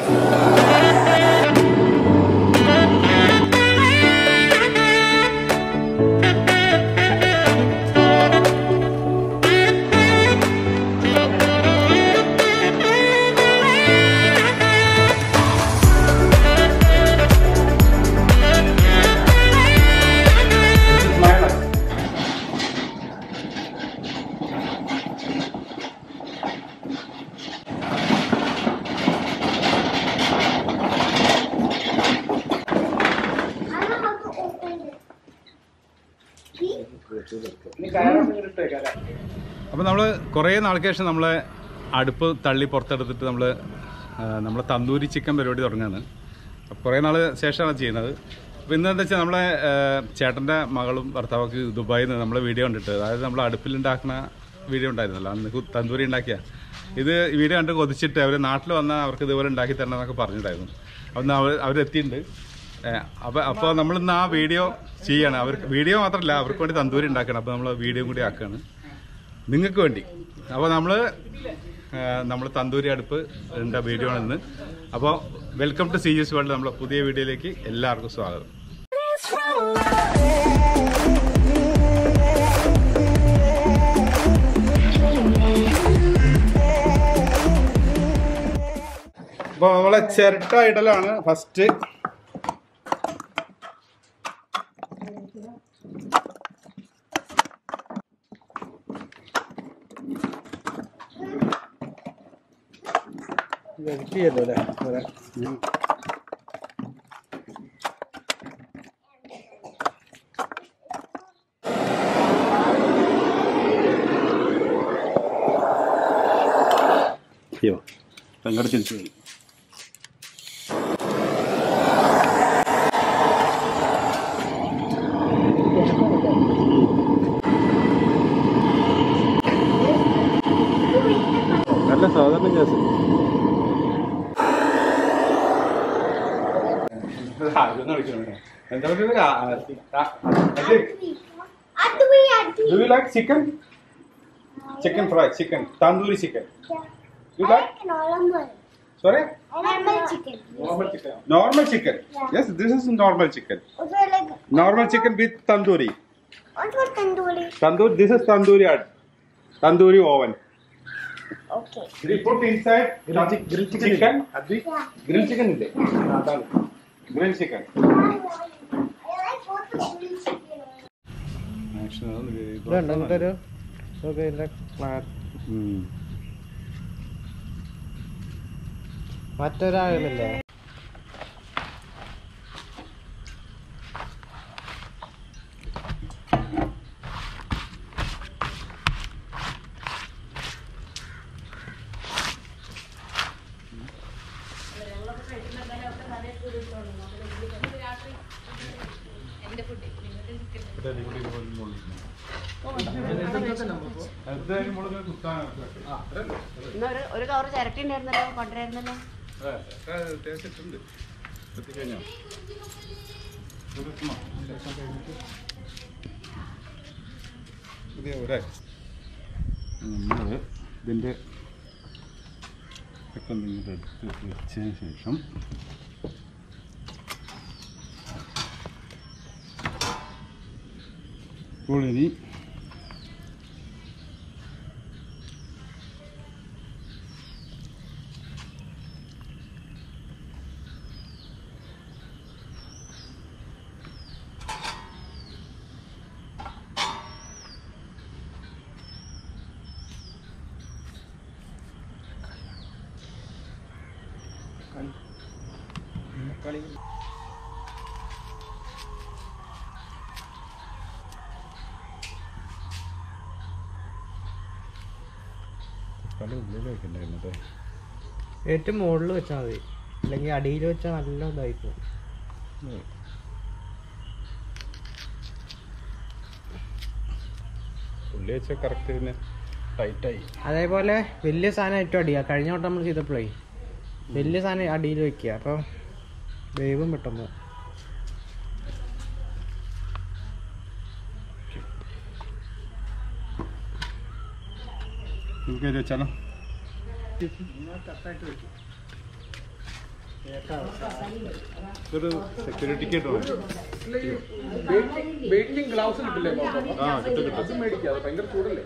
I don't know how to open it. See? അപ്പോൾ നമ്മൾ കുറേ നാൾക്ക് ശേഷം നമ്മളെ അടുപ്പ് തള്ളി പുറത്തെടുത്തിട്ട് നമ്മൾ നമ്മളെ തന്തൂരി ചിക്കൻ പരിപാടി തുടങ്ങുകയാണ് അപ്പോൾ കുറേ നാൾ ശേഷമാണ് ചെയ്യുന്നത് അപ്പോൾ ഇന്ന് എന്താ വെച്ചാൽ നമ്മളെ ആ, ചേട്ടൻ്റെ മകളും ഭർത്താവൊക്കെ ദുബായിൽ നിന്ന് നമ്മളെ വീഡിയോ കണ്ടിട്ട് അതായത് നമ്മൾ അടുപ്പിലുണ്ടാക്കുന്ന വീഡിയോ ഉണ്ടായിരുന്നല്ലോ അന്ന് കു- തന്തൂരി ഉണ്ടാക്കിയ ഇത് ഈ വീഡിയോ കണ്ട് കൊതിച്ചിട്ട് അവർ നാട്ടിൽ വന്നാൽ അവർക്ക് ഇതുപോലെ ഉണ്ടാക്കി തരണം എന്നൊക്കെ പറഞ്ഞിട്ടുണ്ടായിരുന്നു അപ്പം അവർ അവരെത്തിയിട്ടുണ്ട് അപ്പോൾ അപ്പോൾ നമ്മളിന്ന് ആ വീഡിയോ ചെയ്യാണ് അവർക്ക് വീഡിയോ മാത്രമല്ല അവർക്ക് വേണ്ടി തന്തൂരി ഉണ്ടാക്കണം അപ്പോൾ നമ്മൾ വീഡിയോ കൂടി ആക്കുകയാണ് നിങ്ങൾക്ക് വേണ്ടി അപ്പോൾ നമ്മൾ നമ്മൾ തന്തൂരി അടുപ്പ് ഉണ്ട് വീഡിയോ ആണ് ഇന്ന് അപ്പോൾ welcome to C S world നമ്മളെ പുതിയ വീഡിയോയിലേക്ക് എല്ലാവർക്കും സ്വാഗതം അപ്പോൾ നമ്മളെ ചിരട്ട ഇടലാണ് ഫസ്റ്റ് അയ്യോ അങ്ങോട്ട് ചിരിച്ചു പോയി നല്ല സാധാരണ ഗ്യാസ് എന്താ Adui, Adui. Do you like chicken? Chicken fry, chicken, tandoori chicken. Yeah. You I like? like normal. Sorry? Normal chicken. Normal chicken. Normal chicken. Yeah. Yes, this is normal chicken. Also, I like. Normal chicken with tandoori. What was tandoori? Tandoori. This is tandoori ad. Tandoori oven. Okay. We put inside Grill chicken. chicken. Yeah. Grill chicken ഇല്ലേ അതാണ് Grilled chicken. I like both the grilled chicken. ഇതുണ്ട് എന്തൊരു ഇതൊക്കെ ഇതിന്റെ ക്ലാ- ഉം. മറ്റൊരാളില്ലേ എന്തായാലും മുളക് കുത്താനാണ്. ഇന്ന് ഒരു ഒരു കവർ ചിരട്ടി ഉണ്ടായിരുന്നല്ലോ കൊണ്ടുവരായിരുന്നല്ലോ ആ, ഒക്കെ തേച്ചിട്ടുണ്ട്. എത്തിക്കഴിഞ്ഞോ? ഇത് ഉപ്പുമാ. പുതിയ ഒരേ നമ്മൾ ഇതിൻ്റെ ഒക്കെ നിങ്ങൾ എടുത്ത് വെച്ചതിന് ശേഷം ഇപ്പോൾ ഇനി തക്കാളി ഉള്ളിൽ വെക്കണ്ടായിരുന്നു കേട്ടോ ഏറ്റവും മുകളിൽ വെച്ചാൽ മതി അല്ലെങ്കിൽ അടിയിൽ വെച്ചാൽ നല്ല ഇതായിപ്പോ ഉള്ളി വെച്ചാൽ കറക്റ്റ് പിന്നെ ടൈറ്റായി അതേപോലെ വലിയ സാധനം ഏറ്റവും അടിയാ കഴിഞ്ഞ വട്ടം നമ്മൾ ചെയ്തപ്പോഴേ വലിയ സാധനം അടിയിൽ വെക്കുക അപ്പം വേവും പെട്ടെന്ന് നമുക്ക് കയറി വെച്ചാലോ ഇതൊരു സെക്യൂരിറ്റിക്ക് കിട്ടണം വെയിറ്റിംഗ് ഗ്ലൗസ് കിട്ടില്ലേ ആ കിട്ടും കിട്ടും അത് മേടിക്കാം അത് ഭയങ്കര ചൂടല്ലേ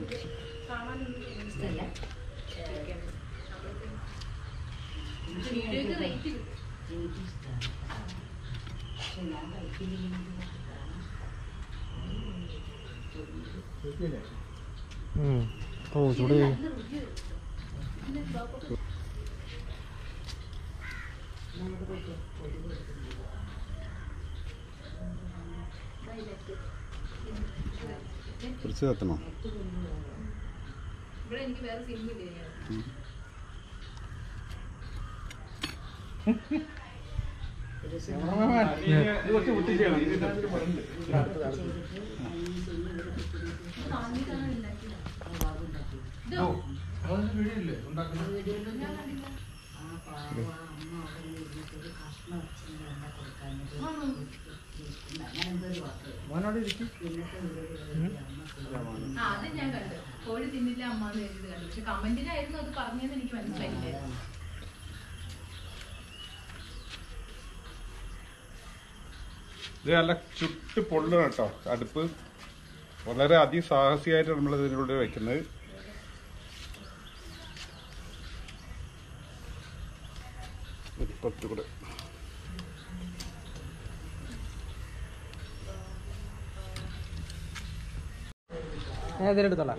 ഓ ചൂട് കുറച്ച് എത്തണം ആ, അത് ഞാൻ കണ്ടു കോഴി തിന്നില്ല അമ്മ എന്ന് എഴുതി കണ്ടു പക്ഷെ കമന്റിലായിരുന്നു അത് പറഞ്ഞതെന്ന് എനിക്ക് മനസ്സിലായില്ലേ ഇത് നല്ല ചുട്ട് പൊള്ളണം കേട്ടോ അടുപ്പ് വളരെ അതിസാഹസികമായിട്ട് നമ്മൾ ഇതിലൂടെ വെക്കുന്നത് കുറച്ചുകൂടെ ഞാൻ ഇതിലെടുത്തോളാം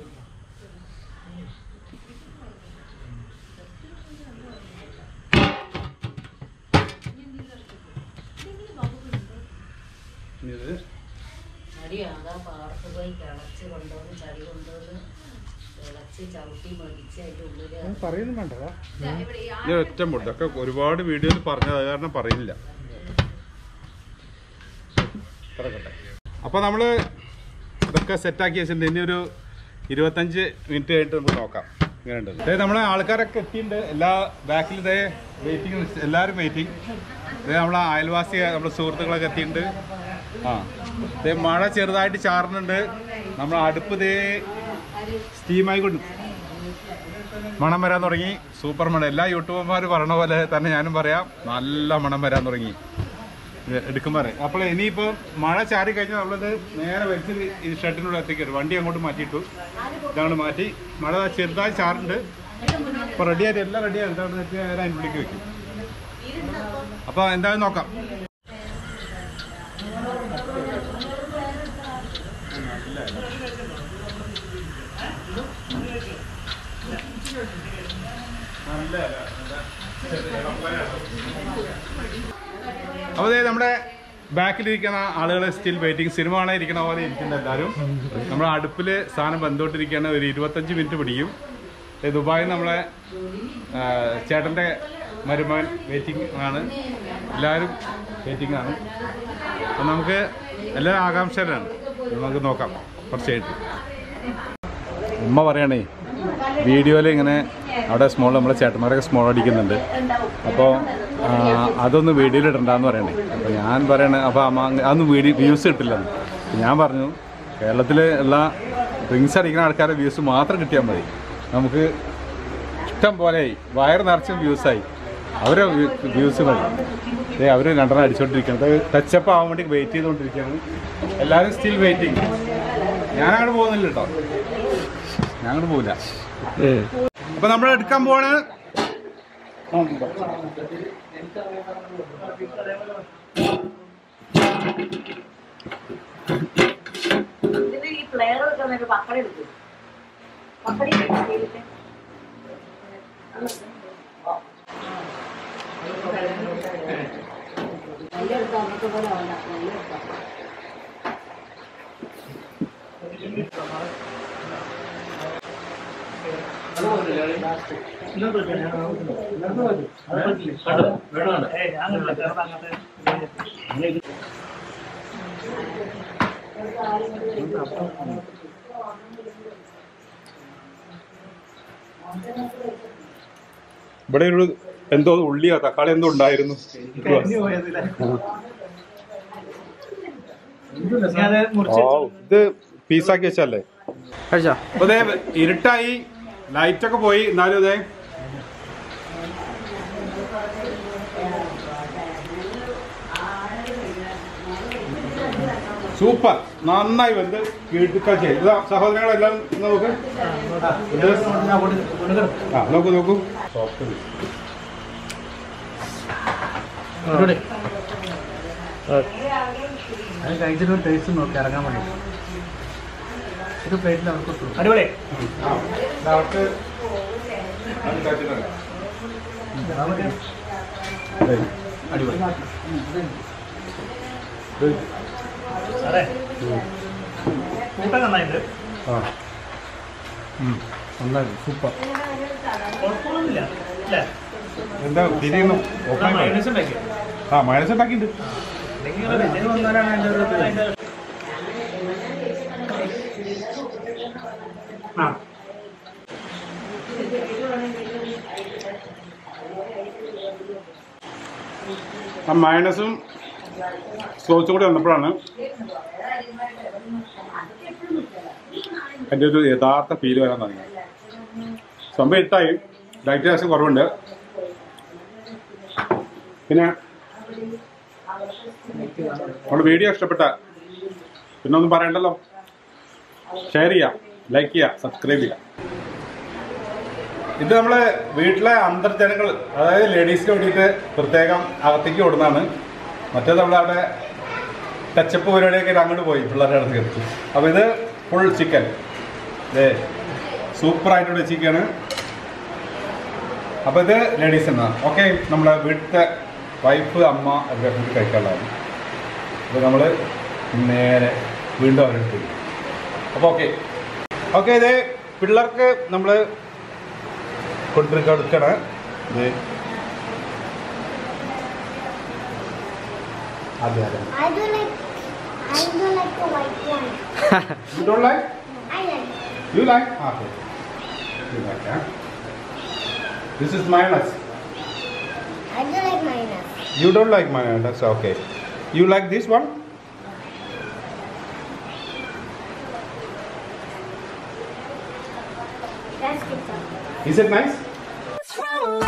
ഇനി ഇത് മടിയാകാ പാർത്ത് പോയി കിളച്ച് കൊണ്ടുവന്ന് ചളി കൊണ്ടുവന്ന് കിളച്ച് ചവിട്ടി മടിച്ച് അതിൻ്റെ ഉള്ളിൽ പറയുന്നു വേണ്ടതാ ഇവിടെ ഈ ഇത് ഒറ്റ മുട്ട ഒക്കെ ഒരുപാട് വീഡിയോയിൽ പറഞ്ഞത് അത് കാരണം പറയുന്നില്ല കിടക്കട്ടെ അപ്പോൾ നമ്മൾ ഇതൊക്കെ സെറ്റാക്കി വെച്ചിട്ടുണ്ട് ഇനി ഒരു ഇരുപത്തഞ്ച് മിനിറ്റ് കഴിഞ്ഞിട്ട് നമുക്ക് നോക്കാം ഇങ്ങനെയുണ്ട് അതായത് നമ്മളെ ആൾക്കാരൊക്കെ എത്തിയിട്ടുണ്ട് എല്ലാ ബാക്കിൽ ഇതേ വെയിറ്റിംഗ് എല്ലാവരും വെയിറ്റിംഗ് ഇതേ നമ്മളെ അയൽവാസി നമ്മുടെ സുഹൃത്തുക്കളൊക്കെ എത്തിയിട്ടുണ്ട് ആ ഇതേ മഴ ചെറുതായിട്ട് ചാറുന്നുണ്ട് നമ്മളെ അടുപ്പ് ഇതേ സ്റ്റീമായി കൊണ്ട് മണം വരാൻ തുടങ്ങി സൂപ്പർ മണം എല്ലാ യൂട്യൂബർമാർ പറഞ്ഞ പോലെ തന്നെ ഞാനും പറയാം നല്ല മണം വരാൻ തുടങ്ങി ഇത് എടുക്കുമ്പോൾ അറിയാം. അപ്പോൾ ഇനിയിപ്പോൾ മഴ ചാറി കഴിഞ്ഞാൽ നമ്മളിത് നേരെ വെച്ച് ഈ ഷെഡിനുള്ള എത്തിക്കരുത് വണ്ടി അങ്ങോട്ട് മാറ്റിയിട്ടു ഇതങ്ങോട്ട് മാറ്റി മഴ ചെറുതായി ചാറുണ്ട് അപ്പോൾ റെഡിയായിട്ട് എല്ലാം റെഡിയായി ഇതാണ് നേരെ അതിൻ്റെ ഉള്ളിലേക്ക് വെക്കും അപ്പോൾ എന്തായാലും നോക്കാം അപ്പോൾ ദേ നമ്മുടെ ബാക്കിലിരിക്കുന്ന ആളുകൾ സ്റ്റിൽ വെയിറ്റിംഗ് സിനിമ കാണാൻ ഇരിക്കുന്ന പോലെ ഇരിക്കുന്ന എല്ലാവരും നമ്മുടെ അടുപ്പിൽ സാധനം ബന്ധോട്ടിരിക്കുകയാണ് ഒരു ഇരുപത്തഞ്ച് മിനിറ്റ് പിടിക്കും ദേ ദുബായിൽ നമ്മളെ ആ, ചേട്ടൻ്റെ മരുമകൻ വെയിറ്റിംഗ് ആണ് എല്ലാവരും വെയിറ്റിംഗ് ആണ് അപ്പം നമുക്ക് എല്ലാവരും ആകാംക്ഷയിലാണ് നമുക്ക് നോക്കാം കുറച്ചായിട്ട് ഉമ്മ പറയണേ വീഡിയോയിൽ ഇങ്ങനെ അവിടെ സ്മോൾ നമ്മളെ ചേട്ടന്മാരൊക്കെ സ്മോൾ അടിക്കുന്നുണ്ട് അപ്പോൾ അതൊന്ന് വീഡിയോയിൽ ഇടണ്ടെന്ന് പറയണേ അപ്പോൾ ഞാൻ പറയണേ അപ്പോൾ അമ്മ അങ്ങ് അതൊന്നും വീഡിയോ വ്യൂസ് കിട്ടില്ലെന്ന് അപ്പോൾ ഞാൻ പറഞ്ഞു കേരളത്തിൽ ഉള്ള ഡ്രിങ്ക്സ് അടിക്കുന്ന ആൾക്കാരുടെ വ്യൂസ് മാത്രം കിട്ടിയാൽ മതി നമുക്ക് ഇഷ്ടം പോലെയായി വയറ് നിറച്ചും വ്യൂസായി അവരെ വ്യൂസ് മതി ഏ അവർ രണ്ടെണ്ണം അടിച്ചുകൊണ്ടിരിക്കുന്നത് ടച്ചപ്പ് ആവാൻ വേണ്ടി വെയിറ്റ് ചെയ്തുകൊണ്ടിരിക്കുകയാണ് എല്ലാവരും സ്റ്റിൽ വെയിറ്റിംഗ് ഞാൻ അങ്ങോട്ട് പോകുന്നില്ല കേട്ടോ ഞാൻ അങ്ങോട്ട് പോവില്ല അപ്പൊ നമ്മൾ എടുക്കാൻ പോവാണ് ഇതിന് ഈ പ്ലെയർ വെക്കുന്ന പപ്പടം എടുക്കും പപ്പടി നെല്ലെടുത്ത് അന്നത്തെ പോലെ വേണ്ട നെല്ലെടുത്ത ഇവിടെ ഒരു എന്തോ ഉള്ളിയോ തക്കാളി എന്തോ ഉണ്ടായിരുന്നു ഓ, ഇത് പീസാക്കി വെച്ചല്ലേ കഴിച്ചോ അപ്പൊ ദേ ഇരുട്ടായി ലൈറ്റൊക്കെ പോയി എന്നാലും ഇതേ സൂപ്പർ നന്നായി വെന്ത് കിടുക്ക ചെയ്യും ഇതാ സഹോദരങ്ങളെല്ലാം ഇന്ന് നോക്ക് ഇത് ആ നോക്കൂ നോക്കൂ സോഫ്റ്റ് അത് കഴിച്ചിട്ട് ഒരു ടേസ്റ്റ് നോക്കി ഇറങ്ങാൻ വേണ്ടി ഒരു പ്ലേറ്റിൽ അവർക്ക് കിട്ടും അടിപൊളി അവർക്ക് അത് കഴിച്ചിട്ടുണ്ട്. ഏയ്, അടിപൊളി ഇത്, അതെ കൂട്ടം നന്നായിട്ട് ആ ഉം, നന്നായി സൂപ്പർ കുഴപ്പമൊന്നുമില്ല അല്ലേ എന്താ തിരിയുന്നു ഓപ്പൺ മൈനസ് ഉണ്ടാക്കി ആ മൈനസ് ഉണ്ടാക്കിയിട്ടുണ്ട് വലിയ വന്നാലാണ് അതിൻ്റെ ഒരു ഇത്. ആ ആ മൈനസും സോസും കൂടി വന്നപ്പോഴാണ് എൻ്റെ ഒരു യഥാർത്ഥ ഫീല് വരാൻ തുടങ്ങി സംഭവം ഇട്ടായി ലൈറ്റ് ഗ്യാസ് കുറവുണ്ട് പിന്നെ നമ്മുടെ വീഡിയോ ഇഷ്ടപ്പെട്ട പിന്നെ ഒന്നും പറയണ്ടല്ലോ ഷെയർ ചെയ്യാം ലൈക്ക് ചെയ്യാം സബ്സ്ക്രൈബ് ചെയ്യാം ഇത് നമ്മളെ വീട്ടിലെ അന്തർജനങ്ങൾ അതായത് ലേഡീസിന് വേണ്ടിയിട്ട് പ്രത്യേകം അകത്തേക്ക് കൊടുക്കുന്നതാണ് മറ്റേത് നമ്മളവിടെ ടച്ചപ്പ് പരിപാടിയൊക്കെ ആയിട്ട് അങ്ങോട്ട് പോയി പിള്ളേരുടെ അടുത്ത് എത്തി അപ്പോൾ ഇത് ഫുൾ ചിക്കൻ ഇതേ സൂപ്പറായിട്ടുള്ള ചിക്കനാണ് അപ്പോൾ ഇത് ലേഡീസ് എന്നാണ് ഓക്കെ നമ്മളെ വീട്ടിലത്തെ വൈഫ് അമ്മ അവരുടെ ഫുഡ് കഴിക്കാനുള്ളതാണ് അപ്പോൾ നമ്മൾ നേരെ വീണ്ടും അവരുടെ അടുത്ത് അപ്പോൾ ഓക്കെ ഓക്കെ ഇത് പിള്ളേർക്ക് നമ്മൾ കൊടുക്കണം ഇത് അതെ അതെ I do like I do like the white one. You don't like? I like You like? Ah, Okay. You like, huh? This is mayonnaise. I do like mayonnaise. You don't like mayonnaise. That's okay. You like this one? That's good. Is it nice? From